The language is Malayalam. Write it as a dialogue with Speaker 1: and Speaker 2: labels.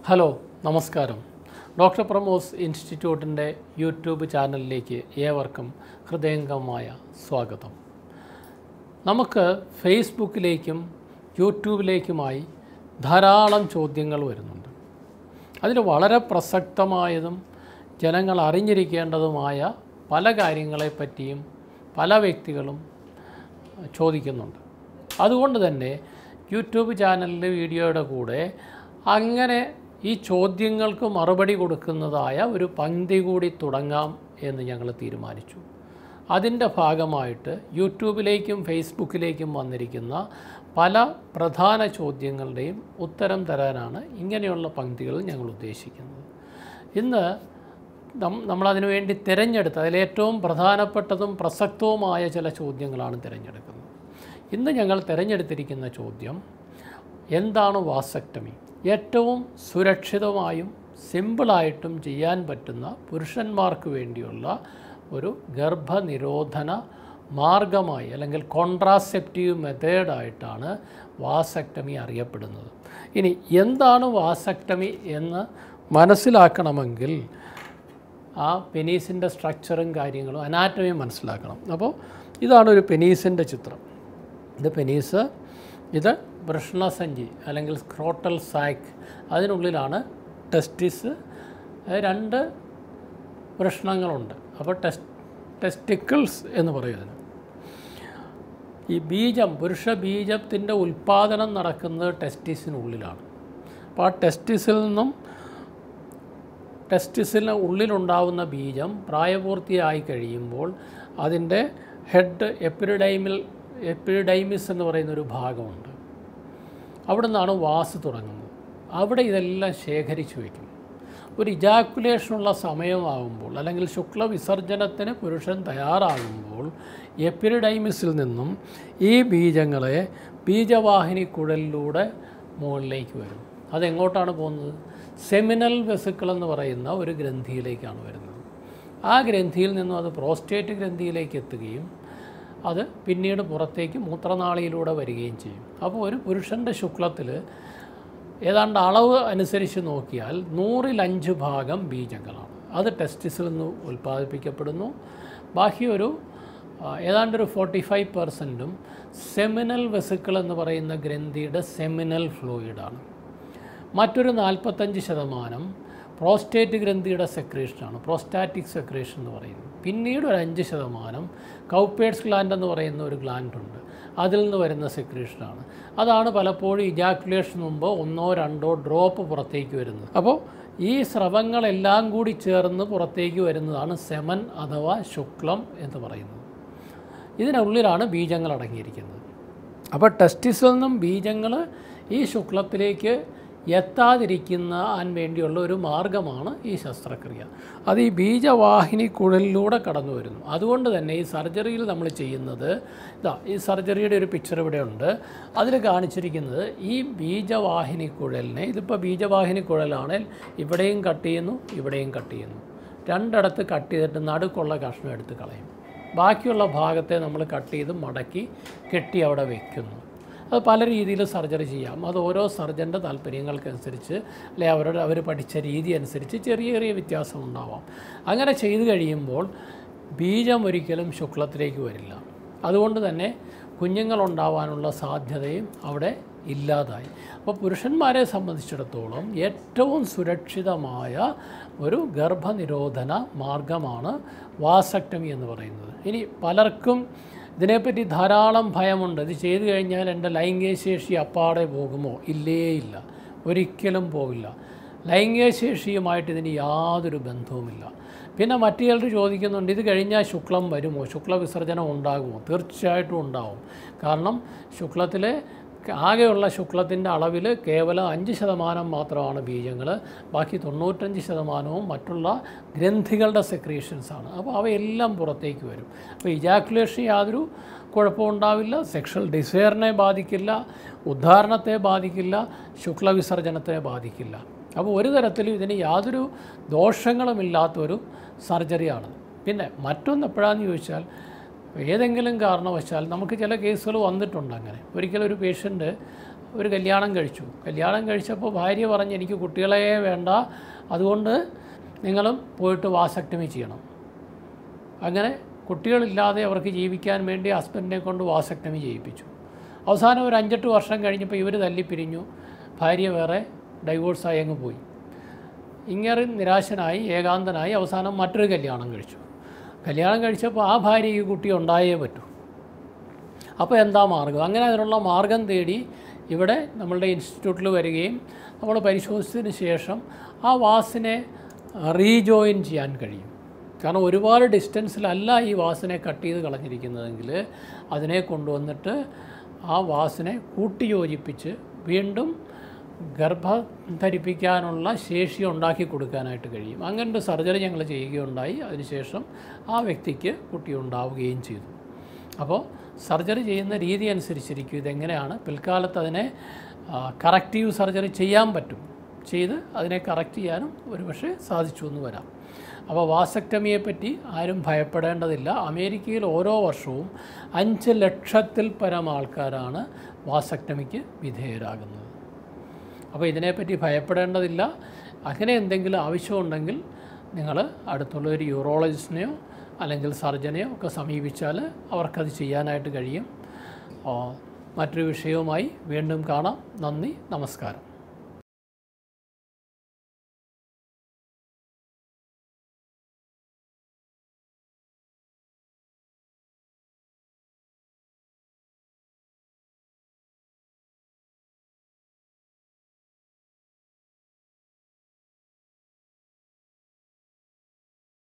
Speaker 1: ഹലോ നമസ്കാരം ഡോക്ടർ പ്രമോസ് ഇൻസ്റ്റിറ്റ്യൂട്ടിൻ്റെ യൂട്യൂബ് ചാനലിലേക്ക് ഏവർക്കും ഹൃദയംഗമായ സ്വാഗതം നമുക്ക് ഫേസ്ബുക്കിലേക്കും യൂട്യൂബിലേക്കുമായി ധാരാളം ചോദ്യങ്ങൾ വരുന്നുണ്ട് അതിൽ വളരെ പ്രസക്തമായതും ജനങ്ങൾ അറിഞ്ഞിരിക്കേണ്ടതുമായ പല കാര്യങ്ങളെപ്പറ്റിയും പല വ്യക്തികളും ചോദിക്കുന്നുണ്ട് അതുകൊണ്ട് തന്നെ യൂട്യൂബ് ചാനലിലെ വീഡിയോയുടെ കൂടെ അങ്ങനെ ഈ ചോദ്യങ്ങൾക്ക് മറുപടി കൊടുക്കുന്നതായ ഒരു പങ്ക്തി കൂടി തുടങ്ങാം എന്ന് ഞങ്ങൾ തീരുമാനിച്ചു അതിൻ്റെ ഭാഗമായിട്ട് യൂട്യൂബിലേക്കും ഫേസ്ബുക്കിലേക്കും വന്നിരിക്കുന്ന പല പ്രധാന ചോദ്യങ്ങളുടെയും ഉത്തരം തരാനാണ് ഇങ്ങനെയുള്ള പങ്ക്തികൾ ഞങ്ങൾ ഉദ്ദേശിക്കുന്നത് ഇന്ന് നം നമ്മളതിനു വേണ്ടി തിരഞ്ഞെടുത്ത അതിലേറ്റവും പ്രധാനപ്പെട്ടതും പ്രസക്തവുമായ ചില ചോദ്യങ്ങളാണ് തിരഞ്ഞെടുക്കുന്നത് ഇന്ന് ഞങ്ങൾ തിരഞ്ഞെടുത്തിരിക്കുന്ന ചോദ്യം എന്താണ് വാസക്ടമി ഏറ്റവും സുരക്ഷിതമായും സിമ്പിളായിട്ടും ചെയ്യാൻ പറ്റുന്ന പുരുഷന്മാർക്ക് വേണ്ടിയുള്ള ഒരു ഗർഭനിരോധന മാർഗമായി അല്ലെങ്കിൽ കോൺട്രാസെപ്റ്റീവ് മെത്തേഡായിട്ടാണ് വാസക്ടമി അറിയപ്പെടുന്നത് ഇനി എന്താണ് വാസക്ടമി എന്ന് മനസ്സിലാക്കണമെങ്കിൽ ആ പെനീസിൻ്റെ സ്ട്രക്ചറും കാര്യങ്ങളും അനാറ്റമിയും മനസ്സിലാക്കണം അപ്പോൾ ഇതാണ് ഒരു പെനീസിൻ്റെ ചിത്രം ഇത് പെനീസ് ഇത് വൃഷ്ണസഞ്ചി അല്ലെങ്കിൽ സ്ക്രോട്ടൽ സാക്ക് അതിനുള്ളിലാണ് ടെസ്റ്റിസ് അത് രണ്ട് വൃഷ്ണങ്ങളുണ്ട് അപ്പോൾ ടെസ് ടെസ്റ്റിക്കിൾസ് എന്ന് പറയുന്നത് ഈ ബീജം പുരുഷ ബീജത്തിൻ്റെ ഉൽപ്പാദനം നടക്കുന്നത് ടെസ്റ്റിസിനുള്ളിലാണ് അപ്പോൾ ആ ടെസ്റ്റിസിൽ നിന്നും ടെസ്റ്റിസിന് ഉള്ളിലുണ്ടാവുന്ന ബീജം പ്രായപൂർത്തിയായി കഴിയുമ്പോൾ അതിൻ്റെ ഹെഡ് എപ്പിരിഡൈമിൽ എപ്പിരിഡൈമിസ് എന്ന് പറയുന്ന ഒരു ഭാഗമുണ്ട് അവിടെ നിന്നാണ് വാസ് തുടങ്ങുന്നത് അവിടെ ഇതെല്ലാം ശേഖരിച്ചു വയ്ക്കും ഒരു ഇജാക്കുലേഷനുള്ള സമയമാകുമ്പോൾ അല്ലെങ്കിൽ ശുക്ലവിസർജനത്തിന് പുരുഷൻ തയ്യാറാകുമ്പോൾ എപ്പിരിഡൈമിസിൽ നിന്നും ഈ ബീജങ്ങളെ ബീജവാഹിനി കുഴലിലൂടെ മുകളിലേക്ക് വരും അതെങ്ങോട്ടാണ് പോകുന്നത് സെമിനൽ വെസിക്കിൾ എന്ന് പറയുന്ന ഒരു ഗ്രന്ഥിയിലേക്കാണ് വരുന്നത് ആ ഗ്രന്ഥിയിൽ നിന്നും അത് പ്രോസ്റ്റേറ്റ് ഗ്രന്ഥിയിലേക്ക് എത്തുകയും അത് പിന്നീട് പുറത്തേക്ക് മൂത്രനാളിയിലൂടെ വരികയും ചെയ്യും അപ്പോൾ ഒരു പുരുഷൻ്റെ ശുക്ലത്തിൽ ഏതാണ്ട് അളവ് അനുസരിച്ച് നോക്കിയാൽ നൂറിൽ അഞ്ച് ഭാഗം ബീജങ്ങളാണ് അത് ടെസ്റ്റിസിൽ നിന്ന് ഉൽപ്പാദിപ്പിക്കപ്പെടുന്നു ബാക്കി ഒരു ആ, ഏതാണ്ട് ഒരു ഫോർട്ടി ഫൈവ് പെർസെൻറ്റും സെമിനൽ വെസിക്കിൾ എന്ന് പറയുന്ന ഗ്രന്ഥിയുടെ സെമിനൽ ഫ്ലൂയിഡാണ് മറ്റൊരു നാൽപ്പത്തഞ്ച് ശതമാനം പ്രോസ്റ്റേറ്റ് ഗ്രന്ഥിയുടെ സെക്രീഷനാണ് പ്രോസ്റ്റാറ്റിക് സെക്രീഷൻ എന്ന് പറയുന്നത് പിന്നീട് ഒരു അഞ്ച് ശതമാനം കൗപ്പേഡ്സ് ഗ്ലാൻഡ് എന്ന് പറയുന്ന ഒരു ഗ്ലാൻഡ് ഉണ്ട് അതിൽ നിന്ന് വരുന്ന സെക്രീഷനാണ് അതാണ് പലപ്പോഴും ഇജാക്കുലേഷൻ മുമ്പ് ഒന്നോ രണ്ടോ ഡ്രോപ്പ് പുറത്തേക്ക് വരുന്നത് അപ്പോൾ ഈ സ്രവങ്ങളെല്ലാം കൂടി ചേർന്ന് പുറത്തേക്ക് വരുന്നതാണ് സെമൻ അഥവാ ശുക്ലം എന്ന് പറയുന്നത് ഇതിനുള്ളിലാണ് ബീജങ്ങൾ അടങ്ങിയിരിക്കുന്നത് അപ്പോൾ ടെസ്റ്റിസിൽ നിന്നും ബീജങ്ങൾ ഈ ശുക്ലത്തിലേക്ക് എത്താതിരിക്കുന്നതിന് വേണ്ടിയുള്ള ഒരു മാർഗമാണ് ഈ ശസ്ത്രക്രിയ അത് ഈ ബീജവാഹിനി കുഴലിലൂടെ കടന്നു വരുന്നു അതുകൊണ്ട് തന്നെ ഈ സർജറിയിൽ നമ്മൾ ചെയ്യുന്നത് ഇതാ ഈ സർജറിയുടെ ഒരു പിക്ചർ ഇവിടെ ഉണ്ട് അതിൽ കാണിച്ചിരിക്കുന്നത് ഈ ബീജവാഹിനി കുഴലിനെ ഇതിപ്പോൾ ബീജവാഹിനി കുഴലാണെങ്കിൽ ഇവിടെയും കട്ട് ചെയ്യുന്നു ഇവിടെയും കട്ട് ചെയ്യുന്നു രണ്ടിടത്ത് കട്ട് ചെയ്തിട്ട് നടുക്കുള്ള കഷ്ണം എടുത്ത് കളയും ബാക്കിയുള്ള ഭാഗത്തെ നമ്മൾ കട്ട് ചെയ്ത് മടക്കി കെട്ടി അവിടെ വയ്ക്കുന്നു അത് പല രീതിയിൽ സർജറി ചെയ്യാം അത് ഓരോ സർജൻ്റെ താല്പര്യങ്ങൾക്കനുസരിച്ച് അല്ലെ അവരുടെ അവർ പഠിച്ച രീതി അനുസരിച്ച് ചെറിയ ചെറിയ വ്യത്യാസം ഉണ്ടാവാം അങ്ങനെ ചെയ്തു കഴിയുമ്പോൾ ബീജം ഒരിക്കലും ശുക്ലത്തിലേക്ക് വരില്ല അതുകൊണ്ട് തന്നെ കുഞ്ഞുങ്ങളുണ്ടാവാനുള്ള സാധ്യതയും അവിടെ ഇല്ലാതായി അപ്പോൾ പുരുഷന്മാരെ സംബന്ധിച്ചിടത്തോളം ഏറ്റവും സുരക്ഷിതമായ ഒരു ഗർഭനിരോധന മാർഗമാണ് വാസക്ടമി എന്ന് പറയുന്നത് ഇനി പലർക്കും ഇതിനെപ്പറ്റി ധാരാളം ഭയമുണ്ട് ഇത് ചെയ്തു കഴിഞ്ഞാൽ എൻ്റെ ലൈംഗികശേഷി അപ്പാടെ പോകുമോ ഇല്ലേ ഇല്ല ഒരിക്കലും പോകില്ല ലൈംഗികശേഷിയുമായിട്ട് ഇതിന് യാതൊരു ബന്ധവുമില്ല പിന്നെ മറ്റു ചിലർ ചോദിക്കുന്നുണ്ട് ഇത് കഴിഞ്ഞാൽ ശുക്ലം വരുമോ ശുക്ല വിസർജനം ഉണ്ടാകുമോ തീർച്ചയായിട്ടും ഉണ്ടാവും കാരണം ശുക്ലത്തിലെ ആകെയുള്ള ശുക്ലത്തിൻ്റെ അളവിൽ കേവലം അഞ്ച് ശതമാനം മാത്രമാണ് ബീജങ്ങൾ ബാക്കി തൊണ്ണൂറ്റഞ്ച് ശതമാനവും മറ്റുള്ള ഗ്രന്ഥികളുടെ സെക്രീഷൻസാണ് അപ്പോൾ അവയെല്ലാം പുറത്തേക്ക് വരും അപ്പോൾ ഇജാക്കുലേഷൻ യാതൊരു കുഴപ്പമുണ്ടാവില്ല സെക്ഷൽ ഡിസയറിനെ ബാധിക്കില്ല ഉദ്ധാരണത്തെ ബാധിക്കില്ല ശുക്ലവിസർജനത്തെ ബാധിക്കില്ല അപ്പോൾ ഒരു തരത്തിലും ഇതിന് യാതൊരു ദോഷങ്ങളുമില്ലാത്തൊരു സർജറിയാണ് പിന്നെ മറ്റൊന്ന് എപ്പോഴാണെന്ന് ചോദിച്ചാൽ ഏതെങ്കിലും കാരണവശാൽ നമുക്ക് ചില കേസുകൾ വന്നിട്ടുണ്ട് അങ്ങനെ ഒരിക്കലും ഒരു പേഷ്യൻ്റ് ഒരു കല്യാണം കഴിച്ചു കല്യാണം കഴിച്ചപ്പോൾ ഭാര്യ പറഞ്ഞ് എനിക്ക് കുട്ടികളെ വേണ്ട അതുകൊണ്ട് നിങ്ങളും പോയിട്ട് വാസക്ടമി ചെയ്യണം അങ്ങനെ കുട്ടികളില്ലാതെ അവർക്ക് ജീവിക്കാൻ വേണ്ടി ഹസ്ബൻഡിനെ കൊണ്ട് വാസക്ടമി ചെയ്യിപ്പിച്ചു അവസാനം ഒരു അഞ്ചെട്ട് വർഷം കഴിഞ്ഞപ്പോൾ ഇവർ തല്ലിപ്പിരിഞ്ഞു ഭാര്യ വേറെ ഡൈവോഴ്സായി അങ്ങ് പോയി ഇങ്ങനെ നിരാശനായി ഏകാന്തനായി അവസാനം മറ്റൊരു കല്യാണം കഴിച്ചു കല്യാണം കഴിച്ചപ്പോൾ ആ ഭാര്യയ്ക്ക് കുട്ടി ഉണ്ടായേ പറ്റൂ അപ്പോൾ എന്താ മാർഗം അങ്ങനെ അതിനുള്ള മാർഗം തേടി ഇവിടെ നമ്മളുടെ ഇൻസ്റ്റിറ്റ്യൂട്ടിൽ വരികയും നമ്മൾ പരിശോധിച്ചതിന് ശേഷം ആ വാസിനെ റീജോയിൻ ചെയ്യാൻ കഴിയും കാരണം ഒരുപാട് ഡിസ്റ്റൻസിലല്ല ഈ വാസിനെ കട്ട് ചെയ്ത് കളഞ്ഞിരിക്കുന്നതെങ്കിൽ അതിനെ കൊണ്ടുവന്നിട്ട് ആ വാസിനെ കൂട്ടിയോജിപ്പിച്ച് വീണ്ടും ഗർഭം ധരിപ്പിക്കാനുള്ള ശേഷി ഉണ്ടാക്കി കൊടുക്കാനായിട്ട് കഴിയും അങ്ങനത്തെ സർജറി ഞങ്ങൾ ചെയ്യുകയുണ്ടായി അതിനുശേഷം ആ വ്യക്തിക്ക് കുട്ടി ഉണ്ടാവുകയും ചെയ്തു അപ്പോൾ സർജറി ചെയ്യുന്ന രീതി അനുസരിച്ചിരിക്കും ഇതെങ്ങനെയാണ് പിൽക്കാലത്ത് അതിനെ കറക്റ്റീവ് സർജറി ചെയ്യാൻ പറ്റും ചെയ്ത് അതിനെ കറക്റ്റ് ചെയ്യാനും ഒരുപക്ഷെ സാധിച്ചു എന്ന് വരാം അപ്പോൾ വാസക്ടമിയെ പറ്റി ആരും ഭയപ്പെടേണ്ടതില്ല അമേരിക്കയിൽ ഓരോ വർഷവും അഞ്ച് ലക്ഷത്തിൽ പരം ആൾക്കാരാണ് വാസക്ടമിക്ക് വിധേയരാകുന്നത് അപ്പോൾ ഇതിനെപ്പറ്റി ഭയപ്പെടേണ്ടതില്ല അങ്ങനെ എന്തെങ്കിലും ആവശ്യമുണ്ടെങ്കിൽ നിങ്ങൾ അടുത്തുള്ള ഒരു യൂറോളജിസ്റ്റിനെയോ അല്ലെങ്കിൽ സർജനെയോ ഒക്കെ സമീപിച്ചാൽ അവർക്കത് ചെയ്യാനായിട്ട് കഴിയും ആ, മറ്റൊരു വിഷയവുമായി വീണ്ടും കാണാം നന്ദി നമസ്കാരം